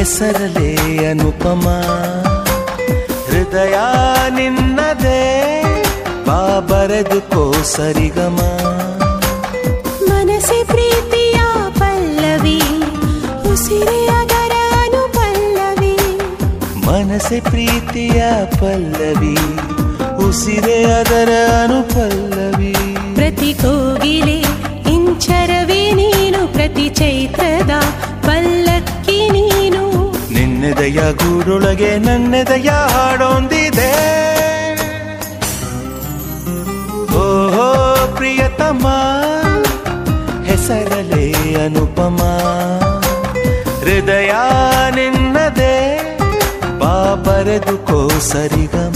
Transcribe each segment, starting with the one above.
ಹೆಸರಲೇ ಅನುಪಮ ಹೃದಯ ನಿನ್ನದೇ ಬಾ ಬರೆದುಕೋ ಸರಿಗಮ ಮನಸ್ಸೆ ಪ್ರೀತಿಯ ಪಲ್ಲವಿ ಉಸಿರೇ ಅದರ ಅನುಪಲ್ಲವಿ ಮನಸ್ಸೆ ಪ್ರೀತಿಯ ಪಲ್ಲವಿ ಉಸಿರೇ ಅದರ ಅನುಪಲ್ಲವಿ ಪ್ರತಿ ಕೋಗಿಲೆ ಇಂಚರವೇ ನೀನು ಪ್ರತಿ ಚೈತ್ರದ ಪಲ್ಲಕ್ಕಿ ನೀನು ನಿನ್ನೆದೆಯ ಗೂಡೊಳಗೆ ನನ್ನೆದೆಯ ಹಾಡೊಂದಿದೆ ಓಹೋ ಪ್ರಿಯತಮ ಹೆಸರಲೇ ಅನುಪಮ ಹೃದಯ ನಿನ್ನದೇ ಬಾ ಬರೆದುಕೋ ಸರಿಗಮ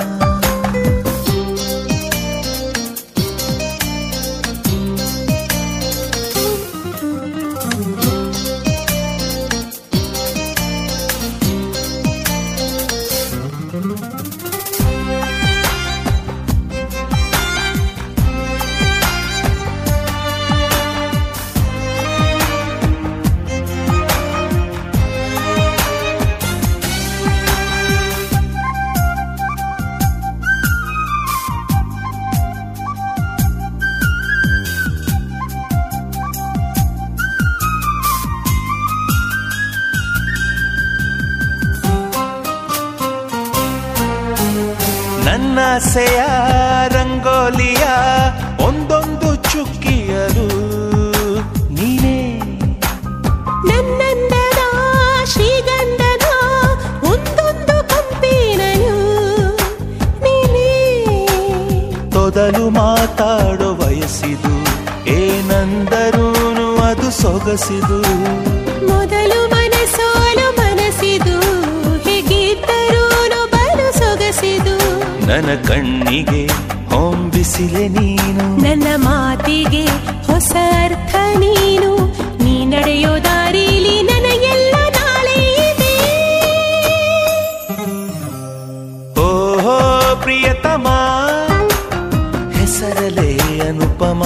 ನನ್ನಾಸೆಯ ರಂಗೋಲಿಯ ಒಂದೊಂದು ಚುಕ್ಕಿಯರು ನೀನೇ ನನ್ನಂದದ ಶ್ರೀಗಂಧದ ಒಂದೊಂದು ಕಂಪಿನನು ನೀನೇ ತೊದಲು ಮಾತಾಡೋ ವಯಸ್ಸಿದು ಏನಂದರೂನು ಅದು ಸೊಗಸಿದು ಮೊದಲು ಮನಸೋಲು ಮನಸ್ಸಿದು ಹೇಗಿದ್ದರೂನು ಬಲು ಸೊಗಸಿದು ನನ್ನ ಕಣ್ಣಿಗೆ ಹೊಂಬಿಸಿಲೆ ನೀನು ನನ್ನ ಮಾತಿಗೆ ಹೊಸ ಅರ್ಥ ನೀನು ನೀ ನಡೆಯೋ ದಾರಿಲಿ ನನಗೆಲ್ಲ ನಾಳೆ ಇದೆ ಓಹೋ ಪ್ರಿಯತಮ ಹೆಸರಲೇ ಅನುಪಮ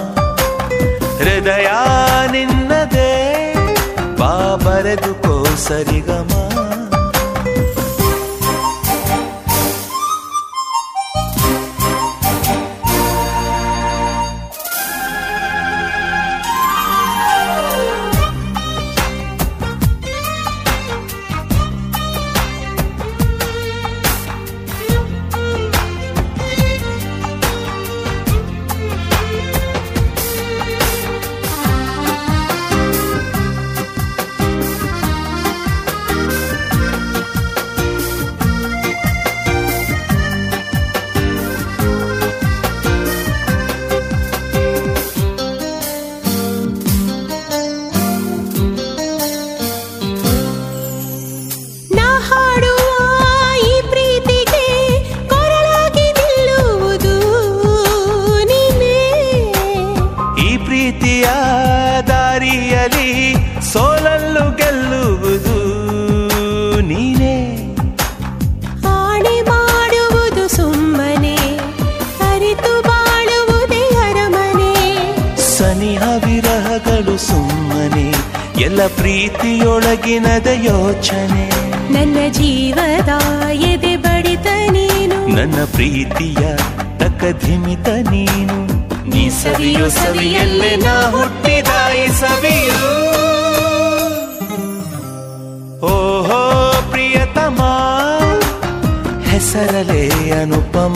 ಹೃದಯ ನಿನ್ನದೇ ಬಾ ಬರೆದುಕೋ ಸರಿಗಮ ನಾ ಹಾಡುವ ಈ ಪ್ರೀತಿಗೆ ಕೊರಳಾಗಿ ನಿಲ್ಲುವುದು ನೀನೇ ಈ ಪ್ರೀತಿಯ ದಾರಿಯಲ್ಲಿ ಸೋಲಲ್ಲು ಗೆಲ್ಲುವುದು ನೀನೇ ಆಣೆ ಮಾಡುವುದು ಸುಮ್ಮನೆ ಅರಿತು ಬಾಳುವುದೇ ಅರಮನೆ ಸನಿಹ ವಿರಹಗಳು ಸುಮ್ಮನೆ ಎಲ್ಲ ಪ್ರೀತಿಯೊಳಗಿನದ ಯೋಚನೆ ನನ್ನ ಜೀವದ ಎದೆ ಬಡಿತ ನೀನು ನನ್ನ ಪ್ರೀತಿಯ ತಕಧಿಮಿತ ನೀನು ನೀ ಸವಿಯೋ ಸವಿಯಲ್ಲೇ ನಾ ಹುಟ್ಟಿದ ಈ ಸವಿಯು ಓಹೋ ಪ್ರಿಯತಮ ಹೆಸರಲೇ ಅನುಪಮ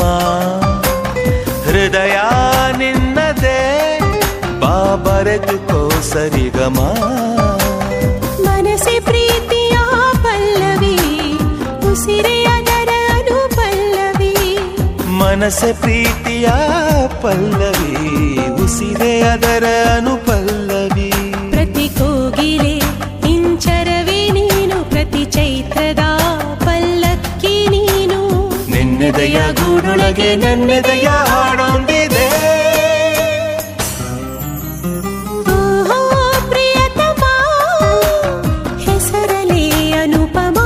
ಹೃದಯ ನಿನ್ನದೇ ಬಾ ಬರೆದುಕೋ ಸರಿಗಮ ಮನಸ್ಸೆ ಪ್ರೀತಿಯ ಪಲ್ಲವಿ ಉಸಿರೇ ಅದರ ಅನುಪಲ್ಲವಿ ಮನಸ್ಸೆ ಪ್ರೀತಿಯ ಪಲ್ಲವಿ ಉಸಿರೇ ಅದರ ಅನುಪಲ್ಲವಿ ಪ್ರತಿ ಕೋಗಿಲೆ ಇಂಚರವೇ ನೀನು ಪ್ರತಿ ಚೈತ್ರದ ಪಲ್ಲಕ್ಕಿ ನೀನು ನಿನ್ನೆದೆಯ ಗೂಡೊಳಗೆ ನನ್ನೆದೆಯ ಹಾಡೊಂದಿದೆ ಓಹೋ ಪ್ರಿಯತಮ ಹೆಸರಲೇ ಅನುಪಮ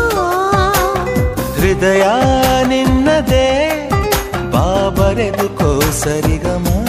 ಹೃದಯ ನಿನ್ನದೇ ಬಾ ಬರೆದುಕೋ ಸರಿಗಮ